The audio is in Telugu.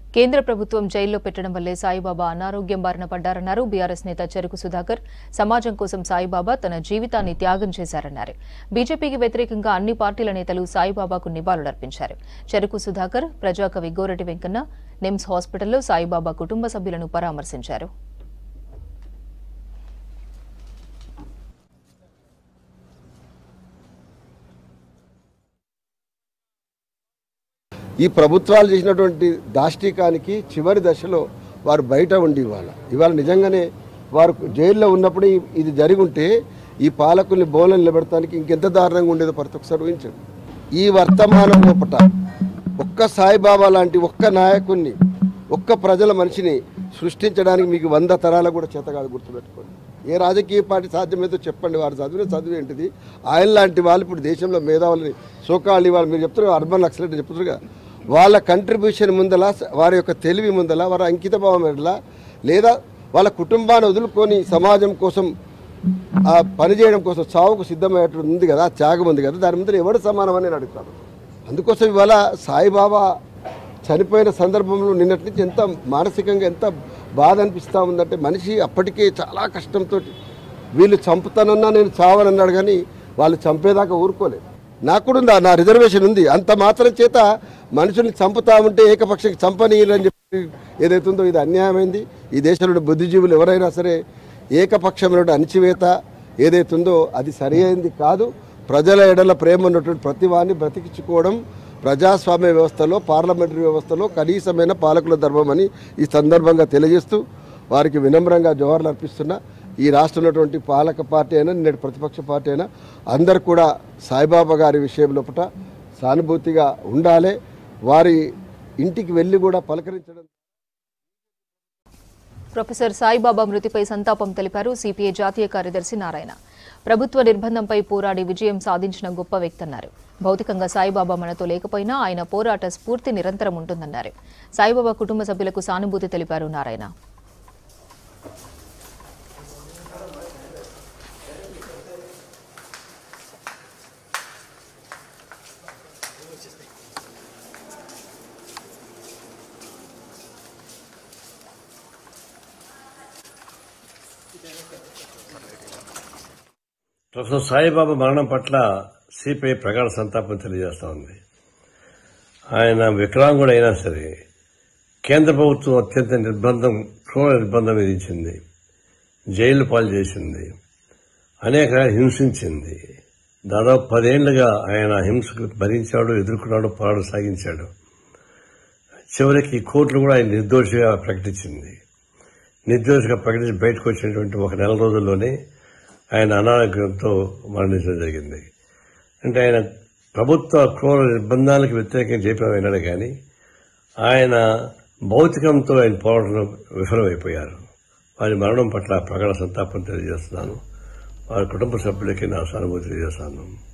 కేంద్ర ప్రభుత్వం జైల్లో పెట్టడం వల్లే సాయిబాబా అనారోగ్యం బారిన పడ్డారన్నారు బీఆర్ఎస్ నేత చెరుకు సుధాకర్ సమాజం కోసం సాయిబాబా తన జీవితాన్ని త్యాగం చేశారన్నారు బీజేపీకి వ్యతిరేకంగా అన్ని పార్టీల నేతలు సాయిబాబాకు నివాళులర్పించారు చెరుకు సుధాకర్ ప్రజాకవి గోరటి వెంకన్న నిమ్స్ హాస్పిటల్లో సాయిబాబా కుటుంబ సభ్యులను పరామర్శించారు ఈ ప్రభుత్వాలు చేసినటువంటి దాష్టికానికి చివరి దశలో వారు బయట ఉండి ఇవాళ ఇవాళ నిజంగానే వారు జైల్లో ఉన్నప్పుడు ఈ- ఇది జరిగి ఉంటే ఈ పాలకుల్ని బోలను నిలబెడటానికి ఇంకెంత దారుణంగా ఉండేదో ప్రతి ఒక్కసారి ఊహించండి ఈ వర్తమానం లోపట ఒక్క సాయిబాబా లాంటి ఒక్క నాయకుడిని ఒక్క ప్రజల మనిషిని సృష్టించడానికి మీకు వంద తరాలకు కూడా చేత కాదు గుర్తుపెట్టుకోండి ఏ రాజకీయ పార్టీ సాధ్యమేదో చెప్పండి వారు చదివిన చదువు ఏంటిది ఆయన లాంటి వాళ్ళు ఇప్పుడు దేశంలో మేధావులని సోకాళ్ళు వాళ్ళు మీరు చెప్తారు అర్బన్ నక్సలెట్ చెప్తారుగా వాళ్ళ కంట్రిబ్యూషన్ ముందల వారి యొక్క తెలివి ముందల వారి అంకిత భావం ఎడల లేదా వాళ్ళ కుటుంబాన్ని వదులుకొని సమాజం కోసం ఆ పని చేయడం కోసం చావుకు సిద్ధమయ్యేటట్టు ఉంది కదా ఆ త్యాగం ఉంది కదా దాని ముందర ఎవడు సమానమని నేను అడుగుతాను అందుకోసం ఇవాళ సాయిబాబా చనిపోయిన సందర్భంలో నిన్నటి నుంచి ఎంత మానసికంగా ఎంత బాధ అనిపిస్తూ ఉందంటే మనిషి అప్పటికే చాలా కష్టంతో వీళ్ళు చంపుతానన్నా నేను చావనన్నాడు కానీ వాళ్ళు చంపేదాకా ఊరుకోలేదు నాకు కూడా ఉంది ఆ నా రిజర్వేషన్ ఉంది అంత మాత్రం చేత మనుషుల్ని చంపుతా ఉంటే ఏకపక్షంగా చంపనీయరని చెప్పి ఏదైతుందో ఇది అన్యాయమైంది ఈ దేశంలో బుద్ధిజీవులు ఎవరైనా సరే ఏకపక్షమైన అణిచివేత ఏదైతుందో అది సరి అయింది కాదు ప్రజల ఎడల ప్రేమ ఉన్నటువంటి ప్రతి వాడిని బ్రతికించుకోవడం ప్రజాస్వామ్య వ్యవస్థలో పార్లమెంటరీ వ్యవస్థలో కనీసమైన పాలకుల ధర్మం అని ఈ సందర్భంగా తెలియజేస్తూ వారికి వినమ్రంగా జోహార్లు అర్పిస్తున్నా ఈ రాష్ట్రంలో ఉన్నటువంటి పాలక పార్టీ అయినా నేటి ప్రతిపక్ష పార్టీ అయినా అందరు కూడా సాయిబాబా గారి విషయం లోపల సానుభూతిగా ఉండాలి వారి ఇంటికి వెళ్ళి కూడా పలకరించడం ప్రొఫెసర్ సాయిబాబా మృతిపై సంతాపం తెలిపారు సిపిఐ జాతీయ కార్యదర్శి నారాయణ ప్రభుత్వ నిర్బంధంపై పోరాడి విజయం సాధించిన గొప్ప వ్యక్తి అన్నారు భౌతికంగా సాయిబాబా మనతో లేకపోయినా ఆయన పోరాట స్ఫూర్తి నిరంతరం ఉంటుందన్నారు సాయిబాబా కుటుంబ సభ్యులకు సానుభూతి తెలిపారు నారాయణ ప్రొఫెసర్ సాయిబాబా మరణం పట్ల సిపిఐ ప్రగాఢ సంతాపం తెలియజేస్తా ఉంది ఆయన వికలాంగుడు అయినా సరే కేంద్ర ప్రభుత్వం అత్యంత నిర్బంధం క్రూర నిర్బంధం విధించింది జైలు పాలు చేసింది అనేక హింసించింది దాదాపు పదేళ్లుగా ఆయన హింసకు భరించాడు ఎదుర్కొన్నాడు పోరాడు సాగించాడు చివరికి కోర్టులు కూడా ఆయన నిర్దోషిగా ప్రకటించింది నిర్దోషిగా ప్రకటించి బయటకు వచ్చినటువంటి ఒక నెల రోజుల్లోనే ఆయన అనారోగ్యంతో మరణించడం జరిగింది అంటే ఆయన ప్రభుత్వ క్రూర నిర్బంధాలకు వ్యతిరేకంగా చెప్పిన విన్నాడు కానీ ఆయన భౌతికంతో ఆయన పోరాటం విఫలమైపోయారు వారి మరణం పట్ల ప్రగాఢ సంతాపం తెలియజేస్తున్నాను వారి కుటుంబ సభ్యులకి నా సానుభూతి తెలియజేస్తాను